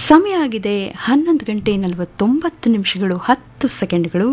ಸಮಯ ಆಗಿದೆ ಹನ್ನೊಂದು ಗಂಟೆ ನಲವತ್ತೊಂಬತ್ತು ನಿಮಿಷಗಳು ಹತ್ತು ಸೆಕೆಂಡ್ಗಳು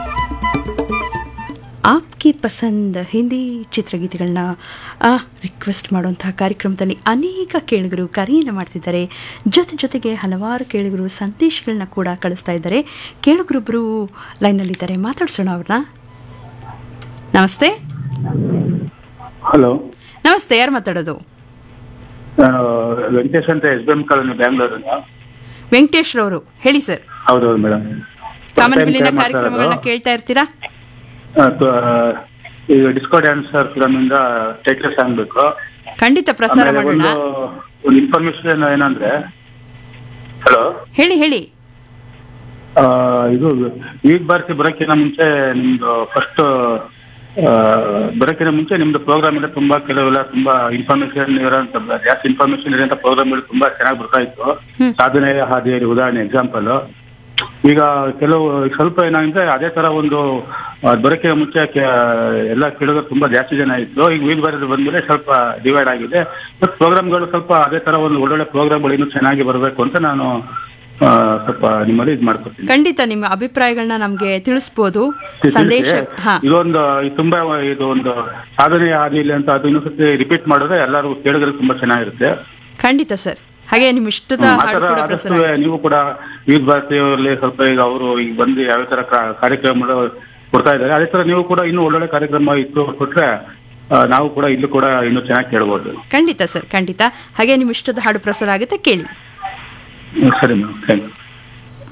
ಆಪ್ಕಿ ಪಸಂದ್ ಹಿಂದಿ ಚಿತ್ರಗೀತೆಗಳನ್ನ ರಿಕ್ವೆಸ್ಟ್ ಮಾಡುವಂತಹ ಕಾರ್ಯಕ್ರಮದಲ್ಲಿ ಅನೇಕ ಕೇಳುಗರು ಕರೆಯನ್ನು ಮಾಡ್ತಿದ್ದಾರೆ ಜೊತೆ ಜೊತೆಗೆ ಹಲವಾರು ಕೇಳುಗರು ಸಂದೇಶಗಳನ್ನ ಕೂಡ ಕಳಿಸ್ತಾ ಇದ್ದಾರೆ ಕೇಳುಗರೊಬ್ಬರು ಲೈನಲ್ಲಿದ್ದಾರೆ ಮಾತಾಡ್ಸೋಣ ಅವ್ರನ್ನ ನಮಸ್ತೆ ಹಲೋ ನಮಸ್ತೆ ಯಾರು ಮಾತಾಡೋದು ನಾನು ವೆಂಕಟೇಶ್ ಅಂತ ಎಸ್ ಬಿ ಎಂ ಕಾಲೋನಿ ಬ್ಯಾಂಗ್ಳೂರಿಂದ ವೆಂಕಟೇಶ್ ರವರು ಹೇಳಿ ಸರ್ ಹೌದೌದು ಮೇಡಮ್ ಕಾಮನ್ವೆಲಿನ ಕಾರ್ಯಕ್ರಮಗಳನ್ನ ಕೇಳ್ತಾ ಇರ್ತೀರಾ ಈಗ ಡಿಸ್ಕೋ ಡ್ಯಾನ್ಸರ್ ಫಿಲಮ್ ಇಂದ ಟೈಟಲ್ ಸಾಂಗ್ ಬೇಕು ಖಂಡಿತ ಪ್ರಸಾರ ಆಮೇಲೆ ಮಾಡೋಣ ಒಂದು ಒಂದು ಇನ್ಫಾರ್ಮೇಶನ್ ಏನಂದ್ರೆ ಹಲೋ ಹೇಳಿ ಹೇಳಿ ಇದು ಈಗ ಭಾರತಿ ಬರೋಕ್ಕಿಂತ ಮುಂಚೆ ನಿಮ್ದು ಫಸ್ಟ್ ಬರೋಕ್ಕಿಂತ ಮುಂಚೆ ನಿಮ್ದು ಪ್ರೋಗ್ರಾಮ್ ಎಲ್ಲ ತುಂಬಾ ಕೆಲವೆಲ್ಲ ತುಂಬಾ ಇನ್ಫಾರ್ಮೇಶನ್ ಇರೋಂಥ ಜಾಸ್ತಿ ಇನ್ಫಾರ್ಮೇಶನ್ ಇರೋಂಥ ಪ್ರೋಗ್ರಾಮ್ಗಳು ತುಂಬಾ ಚೆನ್ನಾಗಿ ಬರ್ತಾ ಇತ್ತು ಹ್ಮ್. ಸಾಧನೆಯ ಹಾದಿಯಲ್ಲಿ ಉದಾಹರಣೆ ಎಕ್ಸಾಂಪಲ್ ಈಗ ಕೆಲವು ಸ್ವಲ್ಪ ಏನಾಗಿದೆ ಅದೇ ತರ ಒಂದು ಅದ್ ಬರೋಕ್ಕಿಂತ ಮುಂಚೆ ಕೆ- ಎಲ್ಲ ಕೇಳೋದು ತುಂಬಾ ಜಾಸ್ತಿ ಜನ ಇತ್ತು ಈಗ ವೀಲ್ ಬರೋದು ಬಂದ್ಮೇಲೆ ಸ್ವಲ್ಪ ಡಿವೈಡ್ ಆಗಿದೆ ಬಟ್ ಪ್ರೋಗ್ರಾಮ್ಗಳು ಸ್ವಲ್ಪ ಅದೇ ತರ ಒಂದು ಒಳ್ಳೊಳ್ಳೆ ಪ್ರೋಗ್ರಾಮ್ಗಳು ಇನ್ನೂ ಚೆನ್ನಾಗಿ ಬರಬೇಕು ಅಂತ ನಾನು ಆ, ಸ್ವಲ್ಪ ನಿಮ್ಮಲ್ಲಿ ಇದು ಮಾಡ್ಕೊತೀನಿ ಖಂಡಿತ ನಿಮ್ಮ ಅಭಿಪ್ರಾಯಗಳನ್ನ ನಮ್ಗೆ ತಿಳಿಸ್ಬೋದು ಸಂದೇಶ ಹಾ ಇದೊಂದು ಇದು ತುಂಬಾ ಇದು ಒಂದು ಸಾಧನೆಯ ಹಾದಿಯಲ್ಲಿ ಅಂತ ಅದು ಇನ್ನೊಂದ್ಸತಿ ರಿಪೀಟ್ ಮಾಡಿದ್ರೆ ಎಲ್ಲರೂ ಕೇಳಿದ್ರೆ ತುಂಬಾ ಚೆನ್ನಾಗಿರುತ್ತೆ ಖಂಡಿತ ಸರ್ ಹಾಗೆ ನಿಮ್ ಇಷ್ಟದ ಹ್ಮ್, ಆ ಹಾಡು ಥರ ಕೂಡ ಆದಷ್ಟು ಪ್ರಸಾರ ಆಗುತ್ತೆ. ನೀವು ಕೂಡ ವೀರ್ ಭಾರತಿಯವರಲ್ಲಿ ಸ್ವಲ್ಪ ಈಗ ಅವರು ಈಗ ಬಂದು ಯಾವ ತರ ಕಾ- ಕಾರ್ಯಕ್ರಮಗಳು ಕೊಡ್ತಾ ಇದ್ದಾರೆ ಅದೇ ತರ ನೀವು ಕೂಡ ಇನ್ನೂ ಒಳ್ಳೊಳ್ಳೆ ಕಾರ್ಯಕ್ರಮ ಇತ್ತು ಕೊಟ್ರೆ ಆ, ನಾವು ಕೂಡ ಇಲ್ಲೂ ಕೂಡ ಇನ್ನೂ ಚೆನ್ನಾಗಿ ಕೇಳ್ಬೋದು ಖಂಡಿತ ಸರ್ ಖಂಡಿತ ಹಾಗೆ ನಿಮ್ ಇಷ್ಟದ ಹಾಡು ಪ್ರಸಾರ ಆಗುತ್ತೆ ಕೇಳಿ ಹ್ಮ್, ಸರಿ ಮ್ಯಾಮ್ ಥ್ಯಾಂಕ್ ಯು